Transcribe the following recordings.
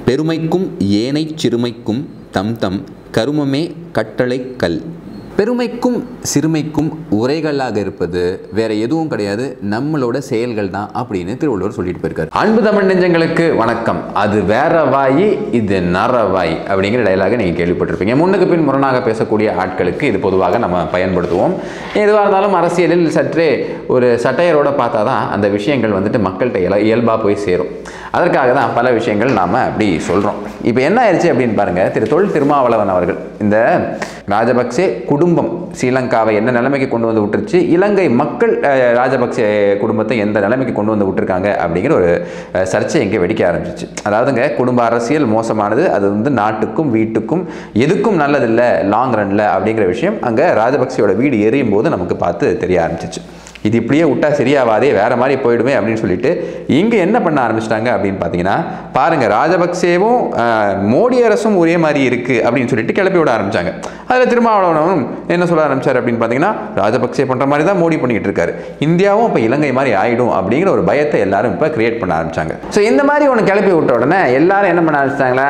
பெருமைக்கும் ஏனைச் சிறுமைக்கும் தம் தம் கருமமே கட்டளை கல் பெருமைக்கும் சிறுமைக்கும் உரைகளாக இருப்பது வேற எதுவும் கிடையாது நம்மளோட செயல்கள் தான் அப்படின்னு திருவள்ளுவர் சொல்லிட்டு போயிருக்காரு அன்பு தமிழ் நெஞ்சங்களுக்கு வணக்கம் அது வேற வாய் இது நரவாய் அப்படிங்கிற டைலாக நீங்கள் கேள்விப்பட்டிருப்பீங்க முன்னுக்கு பின் முரணாக பேசக்கூடிய ஆட்களுக்கு இது பொதுவாக நம்ம பயன்படுத்துவோம் எதுவாக இருந்தாலும் அரசியலில் சற்றே ஒரு சட்டையரோட பார்த்தா தான் அந்த விஷயங்கள் வந்துட்டு மக்கள்கிட்ட இயல இயல்பாக போய் சேரும் அதற்காக தான் பல விஷயங்கள் நாம் அப்படி சொல்கிறோம் இப்போ என்ன ஆயிடுச்சு அப்படின்னு பாருங்கள் திரு தொல் திருமாவளவன் அவர்கள் இந்த ராஜபக்சே குடும்பம் ஸ்ரீலங்காவை என்ன நிலைமைக்கு கொண்டு வந்து விட்டுருச்சு இலங்கை மக்கள் அஹ், ராஜபக்சே குடும்பத்தை எந்த நிலைமைக்கு கொண்டு வந்து விட்டுருக்காங்க அப்படிங்கிற ஒரு அஹ், சர்ச்சை இங்கே வெடிக்க ஆரம்பிச்சிச்சு அதாவதுங்க குடும்ப அரசியல் மோசமானது அது வந்து நாட்டுக்கும் வீட்டுக்கும் எதுக்கும் நல்லதில்லை லாங் ரன்ல அப்படிங்கிற விஷயம் அங்கே ராஜபக்சேயோட வீடு எரியும் போது நமக்கு பார்த்து தெரிய ஆரம்பிச்சிச்சு இது இப்படியே விட்டா சரியாவாதே வேற மாதிரி போயிடுமே அப்படின்னு சொல்லிட்டு இங்கே என்ன பண்ண ஆரம்பிச்சிட்டாங்க அப்படின்னு பார்த்தீங்கன்னா பாருங்க ராஜபக்சேவும் அஹ், மோடி அரசும் ஒரே மாதிரி இருக்கு அப்படின்னு சொல்லிட்டு கிளப்பி விட ஆரம்பிச்சாங்க அதில் திருமாவளவனும் என்ன சொல்ல ஆரம்பிச்சார் அப்படின்னு பார்த்தீங்கன்னா ராஜபக்சே பண்ணுற மாதிரி தான் மோடி பண்ணிக்கிட்டு இருக்காரு இந்தியாவும் இப்போ இலங்கை மாதிரி ஆயிடும் அப்படிங்கிற ஒரு பயத்தை எல்லாரும் இப்போ கிரியேட் பண்ண ஆரம்பிச்சாங்க ஸோ இந்த மாதிரி ஒன்று கிளப்பி விட்ட உடனே எல்லாரும் என்ன பண்ண ஆரம்பிச்சிட்டாங்களா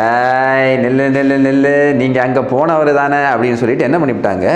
ஏய் நெல்லு நெல்லு நெல்லு நீங்கள் அங்கே போனவர் தானே அப்படின்னு சொல்லிட்டு என்ன பண்ணிவிட்டாங்க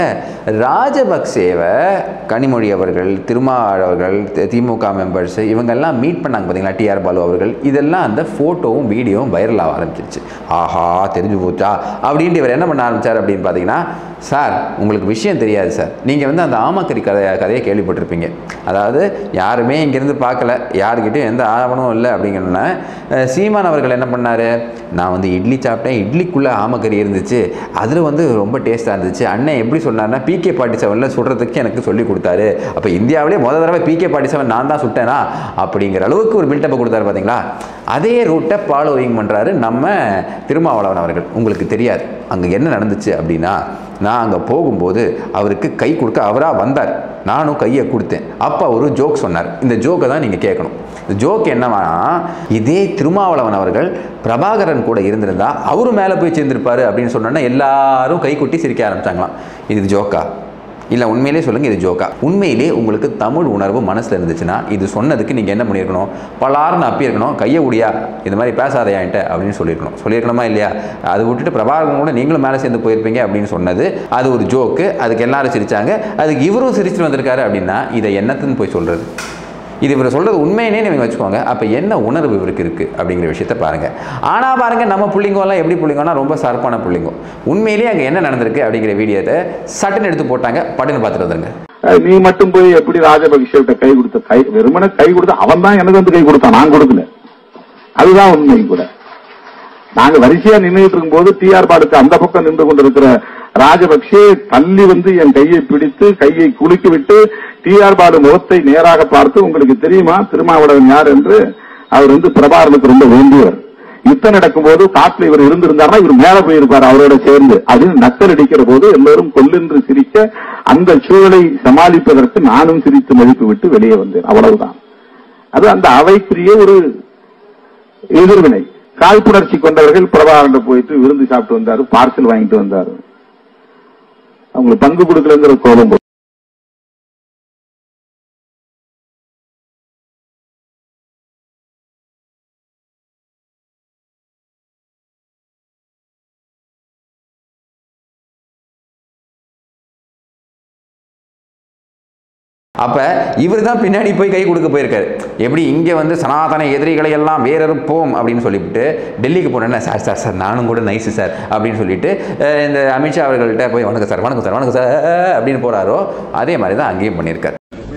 ராஜபக்சேவை கனிமொழி அவர்கள் திருமாவளவன் அவர்கள் தி- திமுக மெம்பர்ஸ் இவங்கெல்லாம் மீட் பண்ணாங்க பார்த்தீங்களா டிஆர் பாலு அவர்கள் இதெல்லாம் அந்த ஃபோட்டோவும் வீடியோவும் வைரல் ஆக ஆரம்பிச்சிருச்சு ஆஹா தெரிஞ்சு போச்சா அப்படின்ட்டு இவர் என்ன பண்ண ஆரம்பிச்சார் அப்படின்னு பார்த்தீங்கன்னா சார் உங்களுக்கு விஷயம் தெரியாது சார் நீங்கள் வந்து அந்த ஆமக்கறி கதை கதையை கேள்விப்பட்டிருப்பீங்க அதாவது யாருமே இங்கேருந்து பார்க்கல யாருக்கிட்டையும் எந்த ஆவணமும் இல்லை அப்படிங்கன்னா சீமான் அவர்கள் என்ன பண்ணார் நான் வந்து இட்லி சாப்பிட்டேன் இட்லிக்குள்ளே ஆமக்கறி இருந்துச்சு அதில் வந்து ரொம்ப டேஸ்ட்டாக இருந்துச்சு அண்ணன் எப்படி சொன்னார்னா பிகே ஃபார்ட்டி செவனில் சுடுறதுக்கு எனக்கு சொல்லி கொடுத்தாரு அப்போ இந்தியாவிலே முத தடவை பிகே ஃபார்ட்டி செவன் நான் தான் சுட்டேனா அப்படிங்கிற அளவுக்கு ஒரு பில்டப்பை கொடுத்தாரு பார்த்தீங்களா அதே ரூட்டை ஃபாலோவிங் பண்ணுறாரு நம்ம திருமாவளவன் அவர்கள் உங்களுக்கு தெரியாது அங்கே என்ன நடந்துச்சு அப்படின்னா நான் அங்கே போகும்போது அவருக்கு கை கொடுக்க அவராக வந்தார் நானும் கையை கொடுத்தேன் அப்போ ஒரு ஜோக் சொன்னார் இந்த ஜோக்கை தான் நீங்கள் கேட்கணும் இந்த ஜோக் என்னவா இதே திருமாவளவன் அவர்கள் பிரபாகரன் கூட இருந்திருந்தா அவரும் மேலே போய் சேர்ந்திருப்பாரு அப்படின்னு சொன்னோன்னா எல்லாரும் கை கொட்டி சிரிக்க ஆரம்பிச்சாங்களாம் இது ஜோக்கா இல்லை உண்மையிலே சொல்லுங்கள் இது ஜோக்கா உண்மையிலே உங்களுக்கு தமிழ் உணர்வு மனசில் இருந்துச்சுன்னா இது சொன்னதுக்கு நீங்கள் என்ன பண்ணியிருக்கணும் பலாருன்னு அப்பியிருக்கணும் கையை உடியா இது மாதிரி பேசாதையா என்கிட்ட அப்படின்னு சொல்லியிருக்கணும் சொல்லியிருக்கணுமா இல்லையா அது விட்டுட்டு பிரபாகரன் கூட நீங்களும் மேலே சேர்ந்து போயிருப்பீங்க அப்படின்னு சொன்னது அது ஒரு ஜோக்கு அதுக்கு எல்லாரும் சிரிச்சாங்க அதுக்கு இவரும் சிரிச்சுட்டு வந்திருக்காரு அப்படின்னா இதை என்னத்துன்னு போய் சொல்கிறது இது இவர் சொல்கிறது உண்மையினே நீங்கள் வச்சுக்கோங்க அப்போ என்ன உணர்வு இவருக்கு இருக்குது அப்படிங்கிற விஷயத்த பாருங்கள் ஆனால் பாருங்கள் நம்ம புள்ளிங்கோலாம் எப்படி புள்ளிங்கோனா ரொம்ப சர்ப்பான புள்ளிங்கோ உண்மையிலேயே அங்கே என்ன நடந்திருக்கு அப்படிங்கிற வீடியோத்தை சட்டுன்னு எடுத்து போட்டாங்க பட்டுன்னு பார்த்துட்டு வந்துருங்க அஹ் நீ மட்டும் போய் எப்படி ராஜபக்சேட்ட கை கொடுத்த கை வெறுமனே கை கொடுத்த அவன் தான் எனக்கு வந்து கை கொடுத்தான் நான் கொடுக்கல அதுதான் உண்மை கூட நாங்க வரிசையா நின்றுட்டு இருக்கும்போது டிஆர் பாடுக்கு அந்த பக்கம் நின்று கொண்டிருக்கிற ராஜபக்சே தள்ளி வந்து என் கையை பிடித்து கையை குலுக்கி விட்டு டிஆர் பாடு முகத்தை நேராக பார்த்து உங்களுக்கு தெரியுமா திருமாவளவன் யார் என்று அவர் வந்து பிரபாகரனுக்கு ரொம்ப வேண்டியவர் யுத்தம் நடக்கும்போது காட்டுல இவர் இருந்திருந்தாருன்னா இவர் மேல போயிருப்பார் அவரோட சேர்ந்து அது நக்கல் அடிக்கிற போது எல்லோரும் கொல்லென்று சிரிக்க அந்த சூழலை சமாளிப்பதற்கு நானும் சிரித்து மதிப்பு விட்டு வெளியே வந்தேன் அவ்வளவுதான் அது அந்த அவைக்குரிய ஒரு எதிர்வினை காழ்ப்புணர்ச்சி கொண்டவர்கள் பிரபாகரன் போயிட்டு விருந்து சாப்பிட்டு வந்தாரு பார்சல் வாங்கிட்டு வந்தாரு அவங்களுக்கு பங்கு கொடுக்கலங்கிற கோபம் போச்சு. அப்போ இவர் தான் பின்னாடி போய் கை கொடுக்க போயிருக்காரு எப்படி இங்கே வந்து சனாதன எதிரிகளை எல்லாம் வேறறுப்போம் அப்படின்னு சொல்லிவிட்டு டெல்லிக்கு போனேன்னா சார் சார் சார் நானும் கூட நைஸு சார் அப்படின்னு சொல்லிட்டு அஹ், இந்த அமித்ஷா அவர்கள்ட்ட போய் வணக்கம் சார் வணக்கம் சார் வணக்கம் சார் அப்படின்னு போகிறாரோ அதே மாதிரி தான் அங்கேயும் பண்ணியிருக்காரு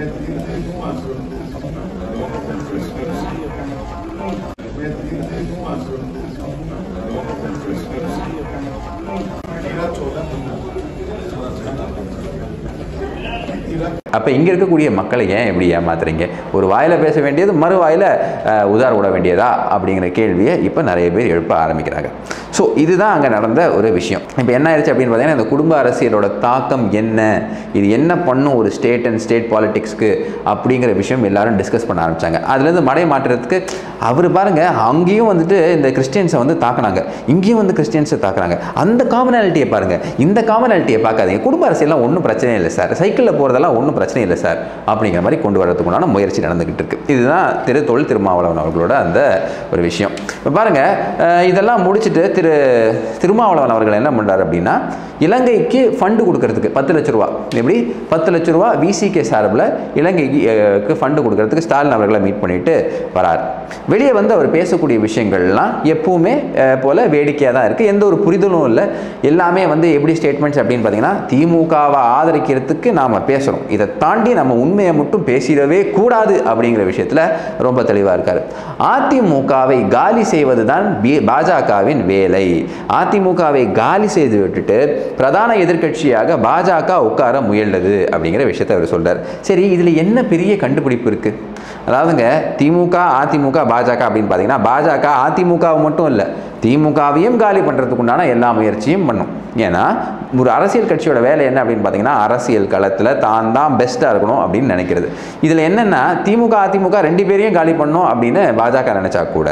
அப்போ இங்கே இருக்கக்கூடிய மக்களை ஏன் எப்படி ஏமாத்துறீங்க ஒரு வாயில பேச வேண்டியது மறு வாயில அஹ், உதார் விட வேண்டியதா அப்படிங்கிற கேள்வியை இப்போ நிறைய பேர் எழுப்ப ஆரம்பிக்கிறாங்க ஸோ இதுதான் அங்கே நடந்த ஒரு விஷயம் இப்போ என்ன ஆயிடுச்சு அப்படின்னு பார்த்தீங்கன்னா இந்த குடும்ப அரசியலோட தாக்கம் என்ன இது என்ன பண்ணும் ஒரு ஸ்டேட் அண்ட் ஸ்டேட் பாலிடிக்ஸ்க்கு அப்படிங்கிற விஷயம் எல்லாரும் டிஸ்கஸ் பண்ண ஆரம்பிச்சாங்க அதுலேருந்து மடை மாற்றுறதுக்கு அவர் பாருங்க அங்கேயும் வந்துட்டு இந்த கிறிஸ்டியன்ஸை வந்து தாக்குனாங்க இங்கேயும் வந்து கிறிஸ்டியன்ஸை தாக்குறாங்க அந்த காமனாலிட்டியை பாருங்க இந்த காமனாலிட்டியை பார்க்காதீங்க குடும்ப அரசியல்லாம் ஒன்றும் பிரச்சனை இல்லை சார் சைக்கிளில் போகிறதெல்லாம் ஒன்றும் பிரச்சனை இல்லை சார் அப்படிங்கிற மாதிரி கொண்டு வரதுக்கு உண்டான முயற்சி நடந்துக்கிட்டு இருக்கு இதுதான் திரு தொல் திருமாவளவன் அவர்களோட அந்த ஒரு விஷயம் இப்போ பாருங்கள் அஹ், இதெல்லாம் முடிச்சுட்டு திரு திருமாவளவன் அவர்கள் என்ன பண்ணுறாரு அப்படின்னா இலங்கைக்கு ஃபண்டு கொடுக்கறதுக்கு பத்து லட்ச ரூபா எப்படி பத்து லட்ச ரூபா விசிகே சார்பில் இலங்கைக்கு ஃபண்டு கொடுக்கறதுக்கு ஸ்டாலின் அவர்களை மீட் பண்ணிட்டு வரார் வெளியே வந்து அவர் பேசக்கூடிய விஷயங்கள்லாம் எப்பவுமே அஹ், போல வேடிக்கையாக தான் இருக்குது எந்த ஒரு புரிதலும் இல்லை எல்லாமே வந்து எப்படி ஸ்டேட்மெண்ட்ஸ் அப்படின்னு பார்த்தீங்கன்னா திமுகவை ஆதரிக்கிறதுக்கு நாம் பேசுகிறோம் இதை தாண்டி நம்ம உண்மையை மட்டும் பேசிடவே கூடாது அப்படிங்கிற விஷயத்தில் ரொம்ப தெளிவாக இருக்கார் அதிமுகவை காலி செய்வது தான் பாஜகவின் வேலை அதிமுகவை காலி செய்து விட்டுட்டு பிரதான எதிர்க்கட்சியாக பாஜக உட்கார முயல்றது அப்படிங்கிற விஷயத்தை அவர் சொல்றார் சரி இதில் என்ன பெரிய கண்டுபிடிப்பு இருக்கு அதாவதுங்க திமுக அதிமுக பாஜக அப்படின்னு பார்த்தீங்கன்னா பாஜக அதிமுகவை மட்டும் இல்லை திமுகவையும் காலி பண்ணுறதுக்கு உண்டான எல்லா முயற்சியும் பண்ணும் ஏன்னா ஒரு அரசியல் கட்சியோட வேலை என்ன அப்படின்னு பார்த்தீங்கன்னா அரசியல் களத்தில் தான் தான் பெஸ்ட்டாக இருக்கணும் அப்படின்னு நினைக்கிறது இதில் என்னென்னா திமுக அதிமுக ரெண்டு பேரையும் காலி பண்ணணும் அப்படின்னு பாஜக நினச்சா கூட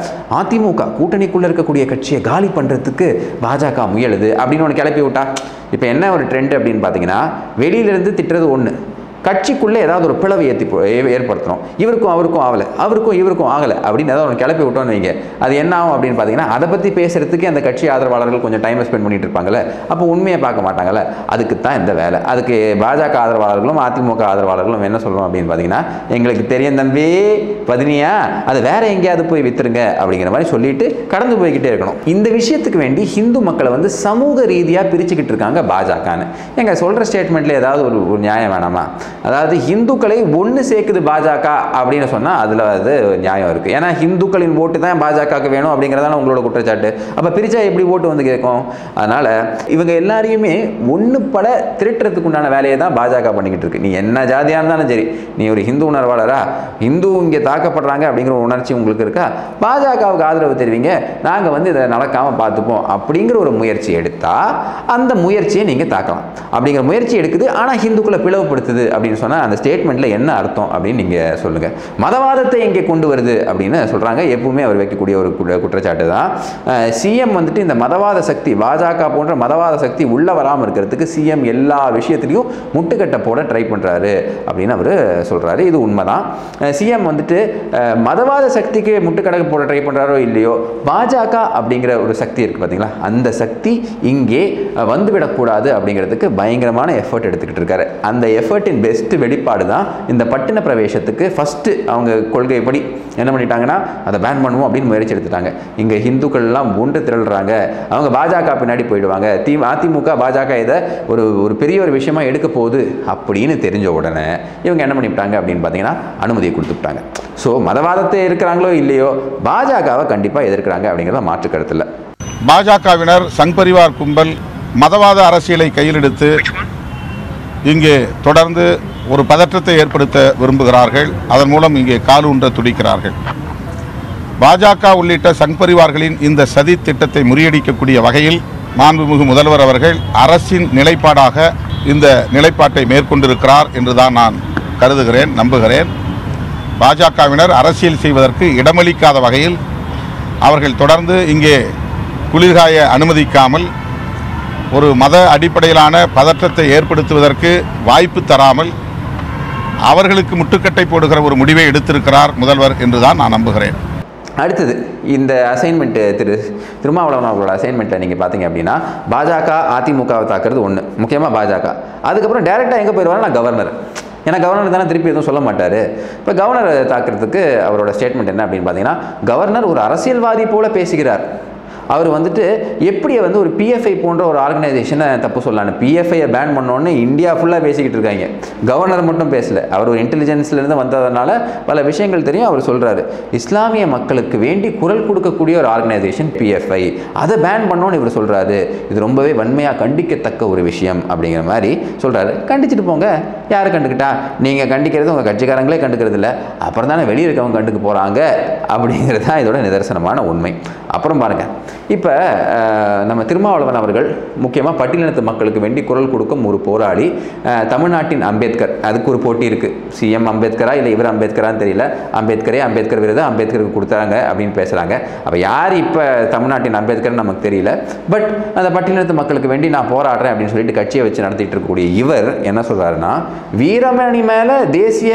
அதிமுக கூட்டணிக்குள்ளே இருக்கக்கூடிய கட்சியை காலி பண்ணுறதுக்கு பாஜக முயலுது அப்படின்னு ஒன்று கிளப்பி விட்டா இப்போ என்ன ஒரு ட்ரெண்ட் அப்படின்னு பார்த்தீங்கன்னா வெளியிலேருந்து திட்டுறது ஒன்று கட்சிக்குள்ளே ஏதாவது ஒரு பிளவை ஏற்றி ஏற்படுத்தணும் இவருக்கும் அவருக்கும் ஆகலை அவருக்கும் இவருக்கும் ஆகலை அப்படின்னு ஏதாவது ஒன்று கிளப்பி விட்டோன்னு வைங்க அது என்ன ஆகும் அப்படின்னு பார்த்தீங்கன்னா அதை பற்றி பேசுறதுக்கு அந்த கட்சி ஆதரவாளர்கள் கொஞ்சம் டைம் ஸ்பெண்ட் பண்ணிட்டு இருப்பாங்கல்ல அப்போ உண்மையை பார்க்க மாட்டாங்கல்ல அதுக்கு தான் இந்த வேலை அதுக்கு பாஜக ஆதரவாளர்களும் அதிமுக ஆதரவாளர்களும் என்ன சொல்லுவோம் அப்படின்னு பார்த்தீங்கன்னா எங்களுக்கு தெரியும் தம்பி பதினியா அது வேற எங்கேயாவது போய் வித்துருங்க அப்படிங்கிற மாதிரி சொல்லிட்டு கடந்து போய்கிட்டே இருக்கணும் இந்த விஷயத்துக்கு வேண்டி ஹிந்து மக்களை வந்து சமூக ரீதியாக பிரிச்சுக்கிட்டு இருக்காங்க பாஜகன்னு எங்க சொல்ற ஸ்டேட்மெண்ட்ல ஏதாவது ஒரு ஒரு நியாயம் வேணாமா அதாவது இந்துக்களை ஒன்று சேர்க்குது பாஜக அப்படின்னு சொன்னால் அதில் அது நியாயம் இருக்குது ஏன்னா இந்துக்களின் ஓட்டு தான் பாஜகவுக்கு வேணும் அப்படிங்கிறதான உங்களோட குற்றச்சாட்டு அப்போ பிரிச்சா எப்படி ஓட்டு வந்து கேட்கும் அதனால் இவங்க எல்லாரையுமே ஒன்று பட திருட்டுறதுக்கு உண்டான வேலையை தான் பாஜக பண்ணிக்கிட்டு இருக்கு நீ என்ன ஜாதியாக இருந்தாலும் சரி நீ ஒரு ஹிந்து உணர்வாளரா ஹிந்து இங்கே தாக்கப்படுறாங்க அப்படிங்கிற ஒரு உணர்ச்சி உங்களுக்கு இருக்கா பாஜகவுக்கு ஆதரவு தெரிவிங்க நாங்கள் வந்து இதை நடக்காமல் பார்த்துப்போம் அப்படிங்கிற ஒரு முயற்சி எடுத்தால் அந்த முயற்சியை நீங்கள் தாக்கலாம் அப்படிங்கிற முயற்சி எடுக்குது ஆனால் ஹிந்துக்களை பிளவுபடுத்துது அப்படின்னு சொன்னால் அந்த ஸ்டேட்மெண்ட்டில் என்ன அர்த்தம் அப்படின்னு நீங்கள் சொல்லுங்கள் மதவாதத்தை இங்கே கொண்டு வருது அப்படின்னு சொல்கிறாங்க எப்பவுமே அவர் வைக்கக்கூடிய ஒரு குற்ற- குற்றச்சாட்டு தான் சிஎம் வந்துட்டு இந்த மதவாத சக்தி பாஜக போன்ற மதவாத சக்தி உள்ள வராமல் இருக்கிறதுக்கு சிஎம் எல்லா விஷயத்துலையும் முட்டுக்கட்டை போட ட்ரை பண்ணுறாரு அப்படின்னு அவர் சொல்கிறாரு இது உண்மைதான் சிஎம் வந்துட்டு அஹ், மதவாத சக்திக்கு முட்டுக்கடை போட ட்ரை பண்ணுறாரோ இல்லையோ பாஜக அப்படிங்கிற ஒரு சக்தி இருக்குது பார்த்தீங்களா அந்த சக்தி இங்கே அஹ், வந்துவிடக்கூடாது அப்படிங்கிறதுக்கு பயங்கரமான எஃபர்ட் எடுத்துக்கிட்டு இருக்காரு அந்த எஃபர்ட்டின் பெஸ்ட் வெளிப்பாடு தான் இந்த பட்டின பிரவேசத்துக்கு ஃபஸ்ட்டு அவங்க கொள்கைப்படி என்ன பண்ணிட்டாங்கன்னா அதை பேன் பண்ணுவோம் அப்படின்னு முயற்சி எடுத்துட்டாங்க இங்கே ஹிந்துக்கள் எல்லாம் ஒன்று திரள்றாங்க அவங்க பாஜக பின்னாடி போயிடுவாங்க தி அதிமுக பாஜக இதை ஒரு ஒரு பெரிய ஒரு விஷயமா எடுக்க போகுது அப்படின்னு தெரிஞ்ச உடனே இவங்க என்ன பண்ணிவிட்டாங்க அப்படின்னு பார்த்தீங்கன்னா அனுமதியை கொடுத்துட்டாங்க ஸோ மதவாதத்தை இருக்கிறாங்களோ இல்லையோ பாஜகவை கண்டிப்பாக எதிர்க்கிறாங்க அப்படிங்கிறத மாற்று கருத்து இல்லை பாஜகவினர் சங் பரிவார் கும்பல் மதவாத அரசியலை கையில் எடுத்து இங்கே தொடர்ந்து ஒரு பதற்றத்தை ஏற்படுத்த விரும்புகிறார்கள் அதன் மூலம் இங்கே காலூன்ற துடிக்கிறார்கள் பாஜக உள்ளிட்ட சங் பரிவார்களின் இந்த சதி திட்டத்தை முறியடிக்கக்கூடிய வகையில் மாண்புமிகு முதல்வர் அவர்கள் அரசின் நிலைப்பாடாக இந்த நிலைப்பாட்டை மேற்கொண்டிருக்கிறார் என்றுதான் நான் கருதுகிறேன் நம்புகிறேன் பாஜகவினர் அரசியல் செய்வதற்கு இடமளிக்காத வகையில் அவர்கள் தொடர்ந்து இங்கே குளிர்காய அனுமதிக்காமல் ஒரு மத அடிப்படையிலான பதற்றத்தை ஏற்படுத்துவதற்கு வாய்ப்பு தராமல் அவர்களுக்கு முட்டுக்கட்டை போடுகிற ஒரு முடிவை எடுத்திருக்கிறார் முதல்வர் என்றுதான் நான் நம்புகிறேன் அடுத்தது இந்த அசைன்மெண்ட்டு திரு திருமாவளவன் அவர்களோட அசைன்மெண்ட்டை நீங்கள் பார்த்தீங்க அப்படின்னா பாஜக அதிமுகவை தாக்குறது ஒன்று முக்கியமாக பாஜக அதுக்கப்புறம் டேரெக்டாக எங்கே போயிடுவாரு நான் கவர்னர் ஏன்னா கவர்னர் தானே திருப்பி எதுவும் சொல்ல மாட்டார் இப்போ கவர்னர் தாக்குறதுக்கு அவரோட ஸ்டேட்மெண்ட் என்ன அப்படின்னு பார்த்தீங்கன்னா கவர்னர் ஒரு அரசியல்வாதி போல பேசுகிறார் அவர் வந்துட்டு எப்படி வந்து ஒரு பிஎஃப்ஐ போன்ற ஒரு ஆர்கனைசேஷனை தப்பு சொல்லலாம் பிஎஃப்ஐயை பேன் பண்ணோன்னு இந்தியா ஃபுல்லாக பேசிக்கிட்டு இருக்காங்க கவர்னர் மட்டும் பேசல அவர் ஒரு இன்டெலிஜென்ஸ்லேருந்து வந்ததுனால பல விஷயங்கள் தெரியும் அவர் சொல்கிறாரு இஸ்லாமிய மக்களுக்கு வேண்டி குரல் கொடுக்கக்கூடிய ஒரு ஆர்கனைசேஷன் பிஎஃப்ஐ அதை பேன் பண்ணோன்னு இவர் சொல்கிறாரு இது ரொம்பவே வன்மையாக கண்டிக்கத்தக்க ஒரு விஷயம் அப்படிங்கிற மாதிரி சொல்கிறாரு கண்டிச்சுட்டு போங்க யார் கண்டுக்கிட்டா நீங்கள் கண்டிக்கிறது உங்கள் கட்சிக்காரங்களே கண்டுக்கிறது இல்லை அப்புறம் தானே வெளியே இருக்கவங்க கண்டுக்க போகிறாங்க அப்படிங்கிறது தான் இதோட நிதர்சனமான உண்மை அப்புறம் பாருங்கள் இப்போ நம்ம திருமாவளவன் அவர்கள் முக்கியமாக பட்டியலினத்து மக்களுக்கு வேண்டி குரல் கொடுக்கும் ஒரு போராளி அஹ், தமிழ்நாட்டின் அம்பேத்கர் அதுக்கு ஒரு போட்டி இருக்குது சிஎம் அம்பேத்கரா இல்லை இவர் அம்பேத்கரான்னு தெரியல அம்பேத்கரே அம்பேத்கர் விருது அம்பேத்கருக்கு கொடுத்தாங்க அப்படின்னு பேசுகிறாங்க அப்போ யார் இப்போ தமிழ்நாட்டின் அம்பேத்கர்னு நமக்கு தெரியல பட் அந்த பட்டியலினத்து மக்களுக்கு வேண்டி நான் போராடுறேன் அப்படின்னு சொல்லிட்டு கட்சியை வச்சு நடத்திட்டு இருக்கக்கூடிய இவர் என்ன சொல்றாருன்னா வீரமணி மேலே தேசிய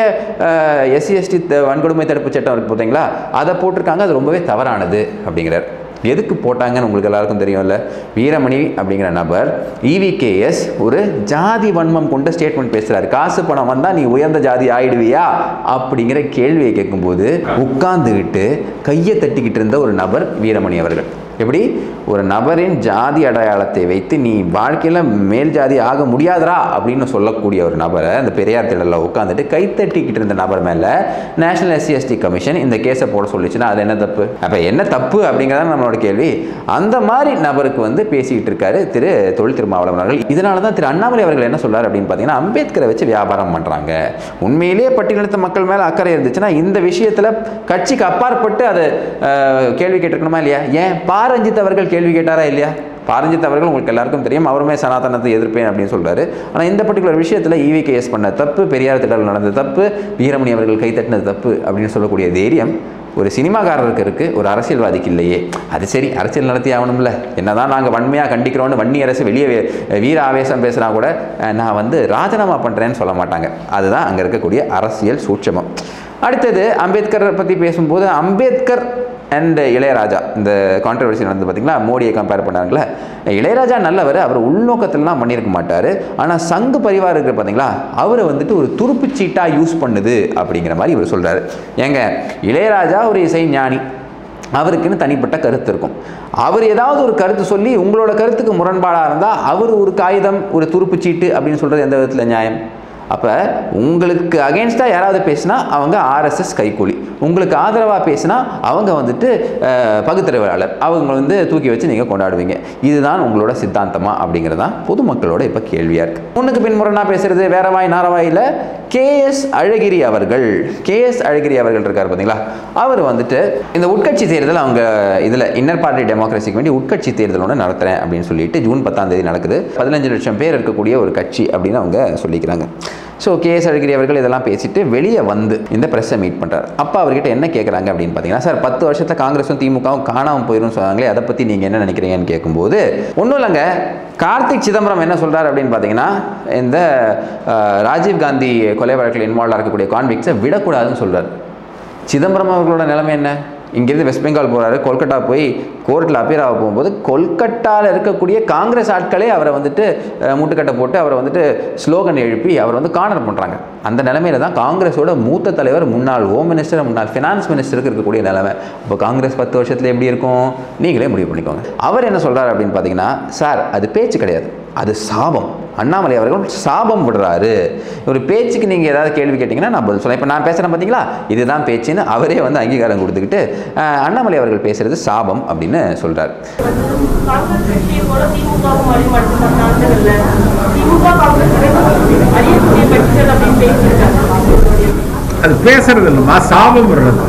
எஸ்சி எஸ்டி வன்கொடுமை தடுப்பு சட்டம் இருக்கு பார்த்தீங்களா அதை போட்டிருக்காங்க அது ரொம்பவே தவறானது அப்படிங்கிறார் எதுக்கு போட்டாங்கன்னு உங்களுக்கு எல்லாருக்கும் தெரியும்ல வீரமணி அப்படிங்கிற நபர் இவிகேஎஸ் ஒரு ஜாதி வன்மம் கொண்ட ஸ்டேட்மெண்ட் பேசுறாரு காசு பணம் வந்தால் நீ உயர்ந்த ஜாதி ஆயிடுவியா அப்படிங்கிற கேள்வியை கேட்கும்போது உட்கார்ந்துக்கிட்டு கையை தட்டிக்கிட்டு இருந்த ஒரு நபர் வீரமணி அவர்கள் எப்படி ஒரு நபரின் ஜாதி அடையாளத்தை வைத்து நீ வாழ்க்கையில் மேல் ஜாதி ஆக முடியாதரா அப்படின்னு சொல்லக்கூடிய ஒரு நபரை அந்த பெரியார் திடலில் உட்காந்துட்டு கைத்தட்டிக்கிட்டு இருந்த நபர் மேலே நேஷனல் எஸ்சி எஸ்டி கமிஷன் இந்த கேஸை போட சொல்லிச்சுன்னா அது என்ன தப்பு அப்போ என்ன தப்பு அப்படிங்கிறத நம்மளோட கேள்வி அந்த மாதிரி நபருக்கு வந்து பேசிக்கிட்டு இருக்காரு திரு தொழில் திருமாவளவன் அவர்கள் இதனால தான் திரு அண்ணாமலை அவர்கள் என்ன சொல்றாரு அப்படின்னு பார்த்தீங்கன்னா அம்பேத்கரை வச்சு வியாபாரம் பண்ணுறாங்க உண்மையிலேயே பட்டியலினத்த மக்கள் மேலே அக்கறை இருந்துச்சுன்னா இந்த விஷயத்தில் கட்சிக்கு அப்பாற்பட்டு அதை அஹ், கேள்வி கேட்டிருக்கணுமா இல்லையா ஏன் பாரஞ்சித் அவர்கள் கேள்வி கேட்டாரா இல்லையா பாரஞ்சித் அவர்கள் உங்களுக்கு எல்லாருக்கும் தெரியும் அவருமே சனாதனத்தை எதிர்ப்பேன் அப்படின்னு சொல்றாரு ஆனால் இந்த பர்டிகுலர் விஷயத்தில் இவிகேஎஸ் பண்ண தப்பு பெரியார் திடல் நடந்த தப்பு வீரமணி அவர்கள் கைத்தட்டினது தப்பு அப்படின்னு சொல்லக்கூடிய தைரியம் ஒரு சினிமாக்காரருக்கு இருக்கு ஒரு அரசியல்வாதிக்கு இல்லையே அது சரி அரசியல் நடத்தி ஆகணும்ல என்னதான் நாங்கள் வன்மையாக கண்டிக்கிறோன்னு வன்னி அரசு வெளியே வே- வீர ஆவேசம் பேசுனா கூட அஹ், நான் வந்து ராஜினாமா பண்ணுறேன்னு சொல்ல மாட்டாங்க அதுதான் அங்கே இருக்கக்கூடிய அரசியல் சூட்சமம் அடுத்தது அம்பேத்கர் பற்றி பேசும்போது அம்பேத்கர் அண்ட் இளையராஜா இந்த கான்ட்ரவர்சி நடந்து பார்த்தீங்களா மோடியை கம்பேர் பண்ணாங்களே இளையராஜா நல்லவர் அவர் உள்நோக்கத்திலலாம் பண்ணியிருக்க மாட்டார் ஆனால் சங்கு பரிவார் இருக்கிற பார்த்தீங்களா அவரை வந்துட்டு ஒரு துருப்புச்சீட்டாக யூஸ் பண்ணுது அப்படிங்கிற மாதிரி இவர் சொல்கிறாரு ஏங்க இளையராஜா ஒரு இசை ஞானி அவருக்குன்னு தனிப்பட்ட கருத்து இருக்கும் அவர் ஏதாவது ஒரு கருத்து சொல்லி உங்களோட கருத்துக்கு முரண்பாடாக இருந்தால் அவர் ஒரு காகிதம் ஒரு துருப்புச்சீட்டு அப்படின்னு சொல்கிறது எந்த விதத்தில் நியாயம் அப்போ உங்களுக்கு அகேன்ஸ்டாக யாராவது பேசினா அவங்க ஆர்எஸ்எஸ் கைக்கூலி உங்களுக்கு ஆதரவாக பேசினா அவங்க வந்துட்டு அஹ், பகுத்தறிவாளர் அவங்க வந்து தூக்கி வச்சு நீங்கள் கொண்டாடுவீங்க இதுதான் உங்களோட சித்தாந்தமா அப்படிங்கிறது தான் பொதுமக்களோட இப்போ கேள்வியாக இருக்குது முன்னுக்கு பின்முரணா பேசுறது வேறவாய் நாரவாயில் கேஎஸ் அழகிரி அவர்கள் கேஎஸ் அழகிரி அவர்கள் இருக்கார் பார்த்தீங்களா அவர் வந்துட்டு இந்த உட்கட்சி தேர்தல் அவங்க இதில் இன்னர் பார்ட்டி டெமோக்ரஸிக்கு வேண்டி உட்கட்சி தேர்தல் ஒன்று நடத்துகிறேன் அப்படின்னு சொல்லிட்டு ஜூன் பத்தாம் தேதி நடக்குது பதினஞ்சு லட்சம் பேர் இருக்கக்கூடிய ஒரு கட்சி அப்படின்னு அவங்க சொல்லிக்கிறாங்க ஸோ கேஎஸ் அழகிரி அவர்கள் இதெல்லாம் பேசிட்டு வெளியே வந்து இந்த ப்ரெஸ்ஸை மீட் பண்ணுறாரு அப்போ அவர்கிட்ட என்ன கேட்குறாங்க அப்படின்னு பார்த்தீங்கன்னா சார் பத்து வருஷத்தில் காங்கிரஸும் திமுகவும் காணாமல் போயிடும் சொன்னாங்களே அதை பற்றி நீங்கள் என்ன நினைக்கிறீங்கன்னு கேட்கும்போது ஒன்றும் இல்லைங்க கார்த்திக் சிதம்பரம் என்ன சொல்றாரு அப்படின்னு பார்த்தீங்கன்னா இந்த அஹ், ராஜீவ் காந்தி கொலை வழக்கில் இன்வால்வ் இருக்கக்கூடிய கான்விக்ஸை விடக்கூடாதுன்னு சொல்றாரு சிதம்பரம் அவர்களோட நிலைமை என்ன இங்கேருந்து வெஸ்ட் பெங்கால் போகிறாரு கொல்கட்டா போய் கோர்ட்டில் அப்பீர் ஆக போகும்போது கொல்கட்டாவில் இருக்கக்கூடிய காங்கிரஸ் ஆட்களே அவரை வந்துட்டு அஹ், முட்டுக்கட்டை போட்டு அவரை வந்துட்டு ஸ்லோகன் எழுப்பி அவரை வந்து கார்னர் பண்ணுறாங்க அந்த நிலைமையில தான் காங்கிரஸோட மூத்த தலைவர் முன்னாள் ஹோம் மினிஸ்டர் முன்னாள் ஃபினான்ஸ் மினிஸ்டருக்கு இருக்கக்கூடிய நிலைமை இப்போ காங்கிரஸ் பத்து வருஷத்தில் எப்படி இருக்கும் நீங்களே முடிவு பண்ணிக்கோங்க அவர் என்ன சொல்கிறார் அப்படின்னு பார்த்தீங்கன்னா சார் அது பேச்சு கிடையாது அது சாபம் அண்ணாமலை அவர்கள் சாபம் விடுறாரு ஒரு பேச்சுக்கு நீங்கள் ஏதாவது கேள்வி கேட்டிங்கன்னா நான் பதில் சொல்லேன் இப்போ நான் பேசுகிறேன் பார்த்தீங்களா இதுதான் பேச்சுன்னு அவரே வந்து அங்கீகாரம் கொடுத்துக்கிட்டு அஹ், அண்ணாமலை அவர்கள் பேசுறது சாபம் அப்படின்னு சொல்கிறார் காங்கிரஸ் கட்சியை போல திமுகவும் வழிமட்டும் நாட்கள்ல திமுக காங்கிரஸ் ரெண்டும் அழியக்கூடிய கட்சிகள் அப்படின்னு பேசியிருக்காங்க அது பேசுறது இல்லைம்மா சாபம் விடுறது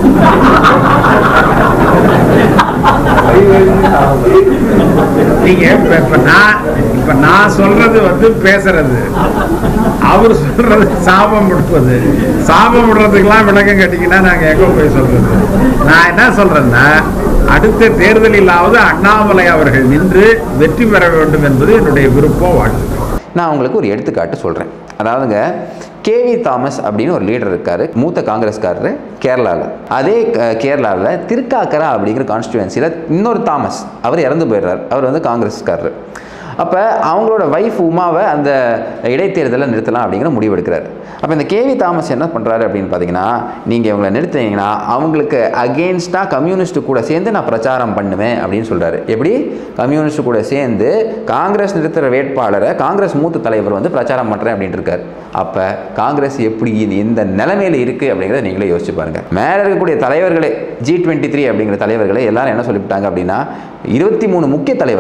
நீங்க இப்ப இப்ப நான் இப்ப நான் சொல்றது வந்து பேசுறது அவர் சொல்றது சாபம் விடுவது சாபம் விடுறதுக்கெல்லாம் விளக்கம் கேட்டீங்கன்னா நாங்க எங்க போய் சொல்றது நான் என்ன சொல்றேன்னா அடுத்த தேர்தலிலாவது அண்ணாமலை அவர்கள் நின்று வெற்றி பெற வேண்டும் என்பது என்னுடைய விருப்பம் வாழ்த்து நான் உங்களுக்கு ஒரு எடுத்துக்காட்டு சொல்கிறேன் அதாவதுங்க கேவி தாமஸ் அப்படின்னு ஒரு லீடர் இருக்கார் மூத்த காங்கிரஸ்காரர் கேரளாவில் அதே கேரளாவில் திருக்காக்கரா அப்படிங்கிற கான்ஸ்டியூன்சியில் இன்னொரு தாமஸ் அவர் இறந்து போயிடுறார் அவர் வந்து காங்கிரஸ்காரர் அப்போ அவங்களோட ஒய்ஃப் உமாவை அந்த இடைத்தேர்தலில் நிறுத்தலாம் அப்படிங்கிற முடிவு எடுக்கிறார் அப்போ இந்த கேவி தாமஸ் என்ன பண்ணுறாரு அப்படின்னு பார்த்தீங்கன்னா நீங்கள் இவங்களை நிறுத்தினீங்கன்னா அவங்களுக்கு அகெயின்ஸ்டாக கம்யூனிஸ்ட் கூட சேர்ந்து நான் பிரச்சாரம் பண்ணுவேன் அப்படின்னு சொல்கிறாரு எப்படி கம்யூனிஸ்ட் கூட சேர்ந்து காங்கிரஸ் நிறுத்துகிற வேட்பாளரை காங்கிரஸ் மூத்த தலைவர் வந்து பிரச்சாரம் பண்ணுறேன் அப்படின்ட்டு இருக்காரு அப்போ காங்கிரஸ் எப்படி இந்த- இந்த நிலைமையில் இருக்குது அப்படிங்கிறத நீங்களே யோசிச்சு பாருங்கள் மேலே இருக்கக்கூடிய தலைவர்களே ஜி டுவெண்ட்டி த்ரீ அப்படிங்கிற தலைவர்களே எல்லாரும் என்ன சொல்லிவிட்டாங்க அப்படின்னா இருபத்தி மூணு முக்கிய தலைவர்கள்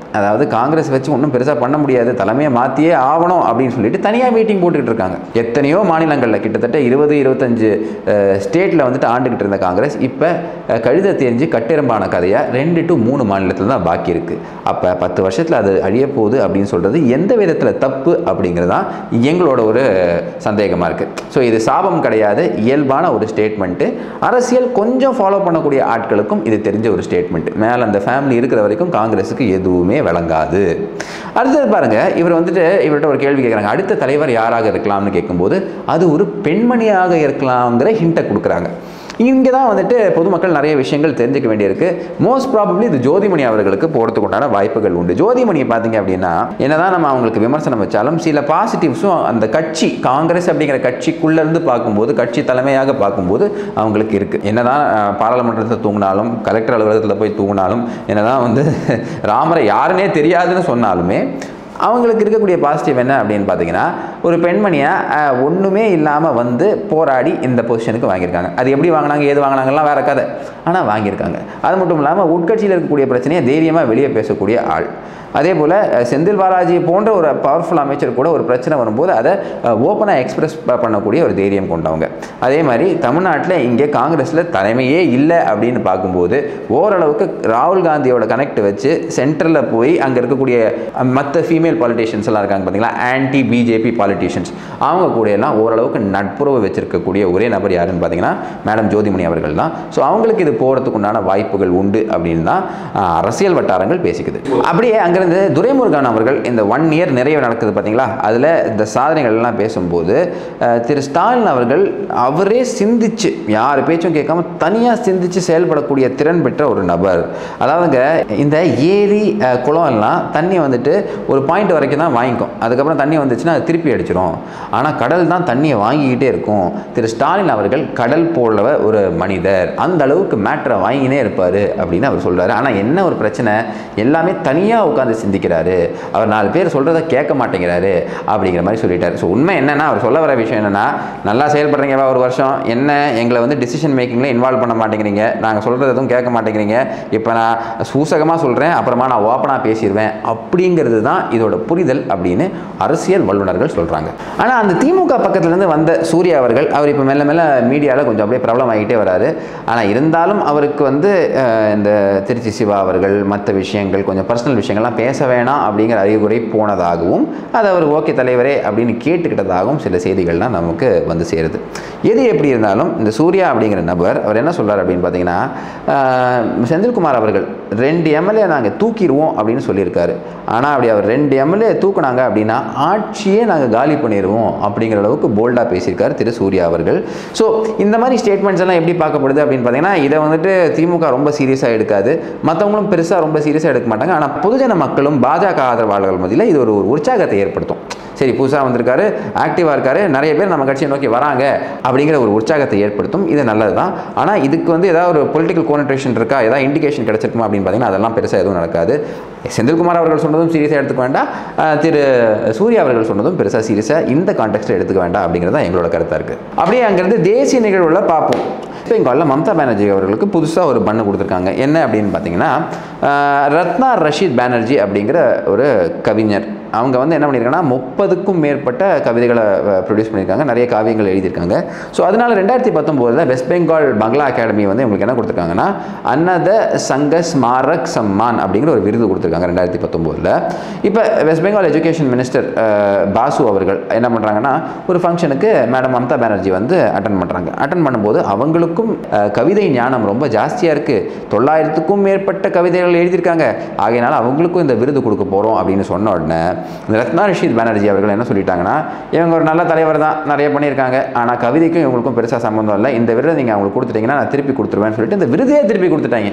அதாவது காங்கிரஸ் வச்சு ஒன்றும் பெருசாக பண்ண முடியாது தலைமையை மாற்றியே ஆகணும் அப்படின்னு சொல்லிட்டு தனியாக மீட்டிங் போட்டுக்கிட்டு இருக்காங்க எத்தனையோ மாநிலங்களில் கிட்டத்தட்ட இருபது இருபத்தஞ்சு ஸ்டேட்டில் வந்துட்டு ஆண்டுகிட்டு இருந்த காங்கிரஸ் இப்போ கழுத தெரிஞ்சு கட்டெரும்பான கதையாக ரெண்டு டு மூணு மாநிலத்தில் தான் பாக்கி இருக்குது அப்போ பத்து வருஷத்தில் அது அழிய போகுது அப்படின்னு சொல்கிறது எந்த விதத்தில் தப்பு அப்படிங்கிறது தான் எங்களோட ஒரு சந்தேகமாக இருக்குது ஸோ இது சாபம் கிடையாது இயல்பான ஒரு ஸ்டேட்மெண்ட்டு அரசியல் கொஞ்சம் ஃபாலோ பண்ணக்கூடிய ஆட்களுக்கும் இது தெரிஞ்ச ஒரு ஸ்டேட்மெண்ட் மேலே அந்த ஃபேமிலி இருக்கிற வரைக்கும் காங்கிரஸுக்கு எதுவுமே விளங்காது அடுத்தது பாருங்க இவர் வந்துட்டு இவர்கிட்ட ஒரு கேள்வி கேட்குறாங்க அடுத்த தலைவர் யாராக இருக்கலாம்னு கேட்கும்போது அது ஒரு பெண்மணியாக இருக்கலாங்கிற ஹிண்ட்டை கொடுக்குறாங்க இங்கே தான் வந்துட்டு பொதுமக்கள் நிறைய விஷயங்கள் தெரிஞ்சுக்க வேண்டியிருக்கு மோஸ்ட் ப்ராபப்ளி இது ஜோதிமணி அவர்களுக்கு போகிறதுக்கு உண்டான வாய்ப்புகள் உண்டு ஜோதிமணி பார்த்தீங்க அப்படின்னா என்னதான் நம்ம அவங்களுக்கு விமர்சனம் வச்சாலும் சில பாசிட்டிவ்ஸும் அந்த கட்சி காங்கிரஸ் அப்படிங்கிற கட்சிக்குள்ளேருந்து பார்க்கும்போது கட்சி தலைமையாக பார்க்கும்போது அவங்களுக்கு இருக்குது என்னதான் அஹ், பாராளுமன்றத்தில் தூங்கினாலும் கலெக்டர் அலுவலகத்தில் போய் தூங்கினாலும் என்னதான் வந்து ராமரை யாருன்னே தெரியாதுன்னு சொன்னாலுமே அவங்களுக்கு இருக்கக்கூடிய பாசிட்டிவ் என்ன அப்படின்னு பார்த்தீங்கன்னா ஒரு பெண்மணியை ஒன்றுமே இல்லாமல் வந்து போராடி இந்த பொசிஷனுக்கு வாங்கியிருக்காங்க அது எப்படி வாங்கினாங்க ஏது வாங்கினாங்கலாம் வேற கதை ஆனால் வாங்கியிருக்காங்க அது மட்டும் இல்லாமல் உட்கட்சியில் இருக்கக்கூடிய பிரச்சனையை தைரியமாக வெளியே பேசக்கூடிய ஆள் அதே போல் அஹ், செந்தில் பாலாஜி போன்ற ஒரு பவர்ஃபுல் அமைச்சர் கூட ஒரு பிரச்சனை வரும்போது அதை ஓப்பனாக எக்ஸ்பிரஸ் பண்ணக்கூடிய ஒரு தைரியம் கொண்டவங்க அதே மாதிரி தமிழ்நாட்டில் இங்கே காங்கிரஸில் தலைமையே இல்லை அப்படின்னு பார்க்கும்போது ஓரளவுக்கு ராகுல் காந்தியோட கனெக்ட் வச்சு சென்டரில் போய் அங்கே இருக்கக்கூடிய மற்ற ஃபீமேல் பாலிட்டிஷியன்ஸ் எல்லாம் இருக்காங்க பார்த்தீங்களா ஆன்டி பிஜேபி பாலிட்டிஷியன்ஸ் அவங்க கூட எல்லாம் ஓரளவுக்கு நட்புறவு வச்சிருக்கக்கூடிய ஒரே நபர் யாருன்னு பார்த்தீங்கன்னா மேடம் ஜோதிமணி அவர்கள் தான் ஸோ அவங்களுக்கு இது போகிறதுக்கு உண்டான வாய்ப்புகள் உண்டு அப்படின்னு தான் ஆஹ், அரசியல் வட்டாரங்கள் பேசிக்குது அப்படியே அங்கேருந்து துரைமுருகன் அவர்கள் இந்த ஒன் இயர் நிறைவு நடக்குது பார்த்தீங்களா அதில் இந்த சாதனைகள் எல்லாம் பேசும்போது அஹ், திரு ஸ்டாலின் அவர்கள் அவரே சிந்திச்சு யார் பேச்சும் கேட்காம தனியாக சிந்திச்சு செயல்படக்கூடிய திறன் பெற்ற ஒரு நபர் அதாவதுங்க இந்த ஏரி அஹ், குளம் எல்லாம் தண்ணி வந்துட்டு ஒரு பாயிண்ட் வரைக்கும் தான் வாங்கிக்கும் அதுக்கப்புறம் தண்ணி வந்துச்சுன்னா அது திருப்பி அடிச்சிடும் ஆனால் கடல் தான் தண்ணியை வாங்கிக்கிட்டே இருக்கும் திரு ஸ்டாலின் அவர்கள் கடல் போல ஒரு மனிதர் அந்த அளவுக்கு மேட்டரை வாங்கினே இருப்பார் அப்படின்னு அவர் சொல்றாரு ஆனால் என்ன ஒரு பிரச்சனை எல்லாமே தனியாக உட்காந்து சிந்திக்கிறாரு அவர் நாலு பேர் சொல்கிறத கேட்க மாட்டேங்கிறாரு அப்படிங்கிற மாதிரி சொல்லிட்டாரு ஸோ உண்மை என்னன்னா அவர் சொல்ல வர விஷயம் என்னன்னா நல்லா செயல்படுறீங்கவா ஒரு வருஷம் என்ன எங்களை வந்து டிசிஷன் மேக்கிங்கில் இன்வால்வ் பண்ண மாட்டேங்கிறீங்க நாங்கள் சொல்கிறது எதுவும் கேட்க மாட்டேங்கிறீங்க இப்போ நான் சூசகமாக சொல்கிறேன் அப்புறமா நான் ஓப்பனாக பேசிடுவேன் அப்படிங்கிறது தான் இதோட புரிதல் அப்படின்னு அரசியல் வல்லுநர்கள் சொல்கிறாங்க ஆனால் அந்த திமுக பக்கத்துலேருந்து வந்த சூர்யா அவர்கள் அவர் இப்போ மெல்ல மெல்ல மீடியாவில் கொஞ்சம் அப்படியே பிரபலம் ஆகிட்டே வராரு ஆனால் இருந்தாலும் அவருக்கு வந்து அஹ், இந்த திருச்சி சிவா அவர்கள் மற்ற விஷயங்கள் கொஞ்சம் பர்சனல் விஷயங்கள்லாம் பேச வேணாம் அப்படிங்கிற அறிகுறி போனதாகவும் அது அவர் ஓகே தலைவரே அப்படின்னு கேட்டுக்கிட்டதாகவும் சில செய்திகள்லாம் நமக்கு வந்து சேருது எது எப்படி இருந்தாலும் இந்த சூர்யா அப்படிங்கிற நபர் அவர் என்ன சொல்றார் அப்படின்னு பார்த்தீங்கன்னா ஆஹ், செந்தில்குமார் அவர்கள் ரெண்டு எம்எல்ஏ நாங்கள் தூக்கிடுவோம் அப்படின்னு சொல்லியிருக்காரு ஆனால் அப்படி அவர் ரெண்டு எம்எல்ஏ தூக்குனாங்க அப்படின்னா ஆட்சியே நாங்கள் காலி பண்ணிடுவோம் அப்படிங்கிற அளவுக்கு போல்டாக பேசியிருக்காரு திரு சூர்யா அவர்கள் ஸோ இந்த மாதிரி ஸ்டேட்மெண்ட்ஸ் எல்லாம் எப்படி பார்க்கப்படுது அப்படின்னு பார்த்தீங்கன்னா இதை வந்துட்டு திமுக ரொம்ப சீரியஸாக எடுக்காது மற்றவங்களும் பெருசாக ரொம்ப சீரியஸாக எடுக்க மாட்டாங்க ஆனால் பொதுஜன மக்களும் பாஜக ஆதரவாளர்கள் மத்தியில் இது ஒரு ஒரு உற்சாகத்தை ஏற்படுத்தும் சரி புதுசாக வந்திருக்காரு ஆக்டிவாக இருக்காரு நிறைய பேர் நம்ம கட்சியை நோக்கி வராங்க அப்படிங்கிற ஒரு உற்சாகத்தை ஏற்படுத்தும் இது நல்லது தான் ஆனால் இதுக்கு வந்து ஏதாவது ஒரு பொலிட்டிக்கல் கோனட்ரேஷன் இருக்கா ஏதாவது இண்டிகேஷன் கிடைச்சிருக்குமா அப்படின்னு பார்த்தீங்கன்னா அதெல்லாம் பெருசாக எதுவும் நடக்காது செந்தில்குமார் அவர்கள் சொன்னதும் சீரியஸாக எடுத்துக்க வேண்டாம் அஹ் திரு சூர்யா அவர்கள் சொன்னதும் பெருசாக சீரியஸாக இந்த கான்டெக்ட்டில் எடுத்துக்க வேண்டாம் அப்படிங்கிறது தான் எங்களோட கருத்தாக இருக்குது அப்படியே அங்கேருந்து தேசிய நிகழ்வுல பார்ப்போம் இப்போ இங்கே மம்தா பானர்ஜி அவர்களுக்கு புதுசாக ஒரு பண்ணு கொடுத்துருக்காங்க என்ன அப்படின்னு பார்த்தீங்கன்னா அஹ் ரத்னா ரஷீத் பானர்ஜி அப்படிங்கிற ஒரு கவிஞர் அவங்க வந்து என்ன பண்ணியிருக்காங்கன்னா முப்பதுக்கும் மேற்பட்ட கவிதைகளை ப்ரொடியூஸ் பண்ணியிருக்காங்க நிறைய காவியங்கள் எழுதியிருக்காங்க ஸோ அதனால் ரெண்டாயிரத்தி பத்தொம்போதில் வெஸ்ட் பெங்கால் பங்களா அகாடமி வந்து இவங்களுக்கு என்ன கொடுத்துருக்காங்கன்னா அன்னத சங்க ஸ்மாரக் சம்மான் அப்படிங்கிற ஒரு விருது கொடுத்துருக்காங்க ரெண்டாயிரத்தி பத்தொம்போதில் இப்போ west Bengal education minister Basu அவர்கள் என்ன பண்ணுறாங்கன்னா ஒரு ஃபங்க்ஷனுக்கு மேடம் மம்தா பானர்ஜி வந்து அட்டன் பண்ணுறாங்க அட்டன் பண்ணும்போது அவங்களுக்கும் அஹ், கவிதை ஞானம் ரொம்ப ஜாஸ்தியாக இருக்குது தொள்ளாயிரத்துக்கும் மேற்பட்ட கவிதைகள் எழுதியிருக்காங்க ஆகையினால அவங்களுக்கும் இந்த விருது கொடுக்க போகிறோம் அப்படின்னு சொன்ன உடனே இந்த ரத்னா ரஷீத் பானர்ஜி அவர்கள் என்ன சொல்லிட்டாங்கன்னா இவங்க ஒரு நல்ல தலைவர் தான் நிறைய பண்ணியிருக்காங்க ஆனால் கவிதைக்கும் இவங்களுக்கும் பெருசாக சம்மந்தம் இல்லை இந்த விருதை நீங்கள் அவங்களுக்கு கொடுத்துட்டீங்கன்னா நான் திருப்பி கொடுத்துருவேன்னு சொல்லிட்டு இந்த விருதையே திருப்பி கொடுத்துட்டாங்க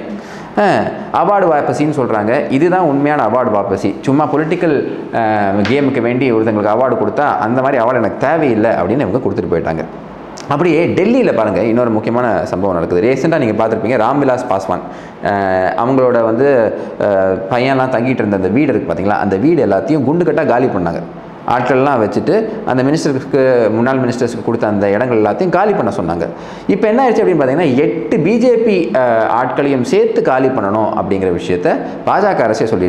அவார்டு வாபசின்னு சொல்கிறாங்க இதுதான் உண்மையான அவார்டு வாபசி சும்மா பொலிட்டிக்கல் கேமுக்கு வேண்டி ஒருத்தங்களுக்கு அவார்டு கொடுத்தா அந்த மாதிரி அவார்டு எனக்கு தேவையில்லை அப்படின்னு இவங்க கொடுத்துட்டு போயிட்டாங்க அப்படியே டெல்லியில் பாருங்கள் இன்னொரு முக்கியமான சம்பவம் நடக்குது ரீசெண்டாக நீங்கள் பார்த்துருப்பீங்க ராம்விலாஸ் பாஸ்வான் அஹ் அவங்களோட வந்து அஹ் பையன்லாம் தங்கிட்டு இருந்த அந்த வீடு இருக்குது பார்த்தீங்களா அந்த வீடு எல்லாத்தையும் குண்டு கட்டாக காலி பண்ணாங்க ஆட்கள்லாம் வச்சுட்டு அந்த மினிஸ்டருக்கு முன்னாள் மினிஸ்டர்ஸ்க்கு கொடுத்த அந்த இடங்கள் எல்லாத்தையும் காலி பண்ண சொன்னாங்க இப்போ என்ன ஆயிடுச்சு அப்படின்னு பார்த்தீங்கன்னா எட்டு பிஜேபி ஆட்களையும் சேர்த்து காலி பண்ணணும் அப்படிங்கிற விஷயத்த பாஜக அரசே சொல்லிடுச்சு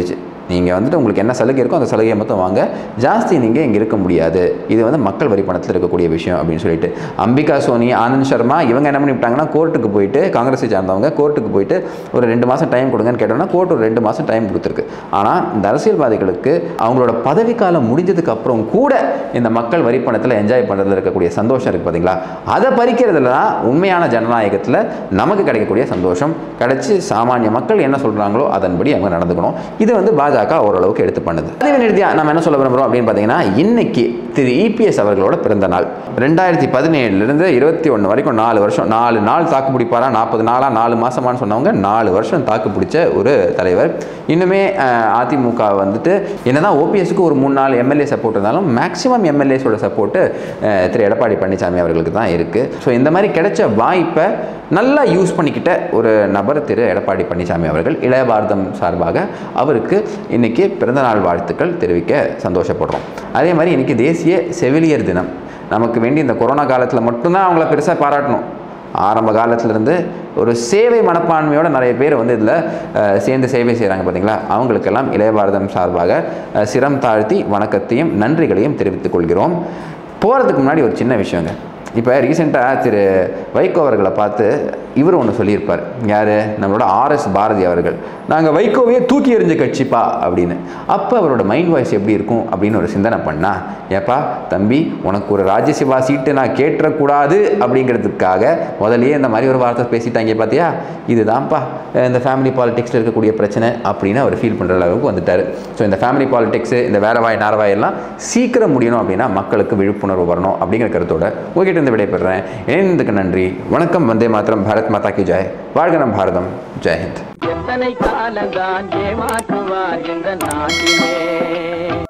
நீங்கள் வந்துட்டு உங்களுக்கு என்ன சலுகை இருக்கோ அந்த சலுகையை மட்டும் வாங்க ஜாஸ்தி நீங்கள் இங்கே இருக்க முடியாது இது வந்து மக்கள் வரி பணத்தில் இருக்கக்கூடிய விஷயம் அப்படின்னு சொல்லிட்டு அம்பிகா சோனி ஆனந்த் சர்மா இவங்க என்ன பண்ணிவிட்டாங்கன்னா கோர்ட்டுக்கு போயிட்டு காங்கிரஸை சார்ந்தவங்க கோர்ட்டுக்கு போயிட்டு ஒரு ரெண்டு மாதம் டைம் கொடுங்கன்னு கேட்டோம்னா கோர்ட் ஒரு ரெண்டு மாதம் டைம் கொடுத்துருக்கு ஆனால் இந்த அரசியல்வாதிகளுக்கு அவங்களோட பதவி காலம் முடிஞ்சதுக்கு அப்புறம் கூட இந்த மக்கள் வரி பணத்தில் என்ஜாய் பண்ணுறதுல இருக்கக்கூடிய சந்தோஷம் இருக்குது பார்த்தீங்களா அதை பறிக்கிறதுல தான் உண்மையான ஜனநாயகத்தில் நமக்கு கிடைக்கக்கூடிய சந்தோஷம் கிடைச்சி சாமானிய மக்கள் என்ன சொல்கிறாங்களோ அதன்படி அவங்க நடந்துக்கணும் இது வந்து பாஜக ஓரளவுக்கு எடுத்து பண்ணுது அதே நிறுத்தியா நம்ம என்ன சொல்ல விரும்புகிறோம் அப்படின்னு பார்த்தீங்கன்னா இன்னைக்கு திரு இபிஎஸ் அவர்களோட பிறந்த நாள் ரெண்டாயிரத்தி பதினேழுலேருந்து இருபத்தி ஒன்று வரைக்கும் நாலு வருஷம் நாலு நாள் தாக்கு பிடிப்பாரா நாற்பது நாளாக நாலு மாசமான்னு சொன்னவங்க நாலு வருஷம் தாக்கு பிடிச்ச ஒரு தலைவர் இன்னுமே அஹ், அதிமுக வந்துட்டு என்னதான் ஓபிஎஸ்க்கு ஒரு மூணு நாலு எம்எல்ஏ சப்போர்ட் இருந்தாலும் மேக்ஸிமம் எம்எல்ஏஸோட சப்போர்ட்டு திரு எடப்பாடி பழனிசாமி அவர்களுக்கு தான் இருக்குது ஸோ இந்த மாதிரி கிடைச்ச வாய்ப்பை நல்லா யூஸ் பண்ணிக்கிட்ட ஒரு நபர் திரு எடப்பாடி பழனிசாமி அவர்கள் இளைய பாரதம் சார்பாக அவருக்கு இன்னைக்கு பிறந்தநாள் வாழ்த்துக்கள் தெரிவிக்க சந்தோஷப்படுறோம் அதே மாதிரி இன்னைக்கு தேசிய செவிலியர் தினம் நமக்கு வேண்டி இந்த கொரோனா காலத்தில் மட்டும்தான் அவங்கள பெருசாக பாராட்டணும் ஆரம்ப காலத்திலேருந்து ஒரு சேவை மனப்பான்மையோட நிறைய பேர் வந்து இதில் சேர்ந்து சேவை செய்கிறாங்க பார்த்தீங்களா அவங்களுக்கெல்லாம் இளைய பாரதம் சார்பாக அஹ், சிரம் தாழ்த்தி வணக்கத்தையும் நன்றிகளையும் தெரிவித்துக் கொள்கிறோம் போகிறதுக்கு முன்னாடி ஒரு சின்ன விஷயங்க இப்போ ரீசெண்டாக திரு வைகோ அவர்களை பார்த்து இவர் ஒன்று சொல்லியிருப்பார் யார் நம்மளோட ஆர்எஸ் பாரதி அவர்கள் நாங்கள் வைகோவையே தூக்கி எறிஞ்ச கட்சிப்பா அப்படின்னு அப்போ அவரோட மைண்ட் வாய்ஸ் எப்படி இருக்கும் அப்படின்னு ஒரு சிந்தனை பண்ணா ஏப்பா தம்பி உனக்கு ஒரு ராஜ்யசபா சீட்டு நான் கேட்டுறக்கூடாது அப்படிங்கிறதுக்காக முதல்லயே இந்த மாதிரி ஒரு வார்த்தை பேசிட்டாங்க பார்த்தியா இதுதான்ப்பா அஹ் இந்த ஃபேமிலி பாலிடிக்ஸில் இருக்கக்கூடிய பிரச்சனை அப்படின்னு அவர் ஃபீல் பண்ணுற அளவுக்கு வந்துட்டார் ஸோ இந்த ஃபேமிலி பாலிடிக்ஸு இந்த வேறவாய் நாரவாய் எல்லாம் சீக்கிரம் முடியணும் அப்படின்னா மக்களுக்கு விழிப்புணர்வு வரணும் அப்படிங்கிற கருத்தோட உங்ககிட்ட இருந்து விடைபெறுறேன் இணைந்ததுக்கு நன்றி வணக்கம் வந்தே மாத்திரம் பாரத் மாதா கி ஜெய் வாழ்க நம் பாரதம் ஜெய் ஹிந்த் எத்தனை காலந்தான் ஏமாற்றுவார் இந்த நாட்டிலே